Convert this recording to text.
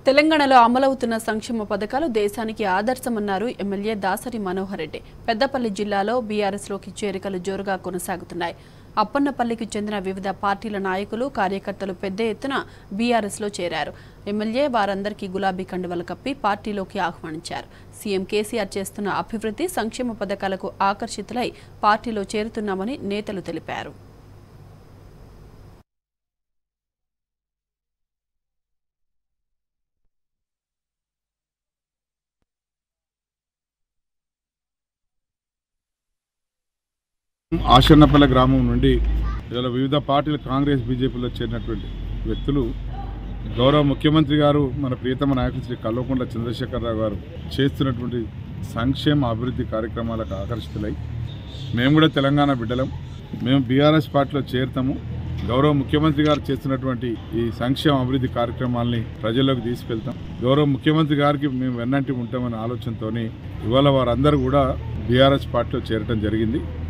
తెలంగాణలో అమలవుతున్న సంక్షేమ పథకాలు దేశానికి ఆదర్శమన్నారు ఎమ్మెల్యే దాసరి మనోహర్ రెడ్డి పెద్దపల్లి జిల్లాలో బీఆర్ఎస్లోకి చేరికలు జోరుగా కొనసాగుతున్నాయి అప్పన్నపల్లికి చెందిన వివిధ పార్టీల నాయకులు కార్యకర్తలు పెద్ద ఎత్తున బీఆర్ఎస్లో చేరారు ఎమ్మెల్యే వారందరికీ గులాబీ కండువలు కప్పి పార్టీలోకి ఆహ్వానించారు సీఎం కేసీఆర్ చేస్తున్న అభివృద్ధి సంక్షేమ పథకాలకు ఆకర్షితులై పార్టీలో చేరుతున్నామని నేతలు తెలిపారు ఆశన్నపల్లి గ్రామం నుండి ఇలా వివిధ పార్టీలు కాంగ్రెస్ బీజేపీలో చేరినటువంటి వ్యక్తులు గౌరవ ముఖ్యమంత్రి గారు మన ప్రియతమ నాయకులు శ్రీ కల్వకుంట్ల చంద్రశేఖరరావు గారు చేస్తున్నటువంటి సంక్షేమ అభివృద్ధి కార్యక్రమాలకు ఆకర్షితులై మేము కూడా తెలంగాణ బిడ్డలం మేము బీఆర్ఎస్ పార్టీలో చేరుతాము గౌరవ ముఖ్యమంత్రి గారు చేస్తున్నటువంటి ఈ సంక్షేమ అభివృద్ధి కార్యక్రమాల్ని ప్రజల్లోకి తీసుకెళ్తాం గౌరవ ముఖ్యమంత్రి గారికి మేము వెన్నంటి ఉంటామనే ఆలోచనతోని ఇవాళ వారందరూ కూడా బీఆర్ఎస్ పార్టీలో చేరటం జరిగింది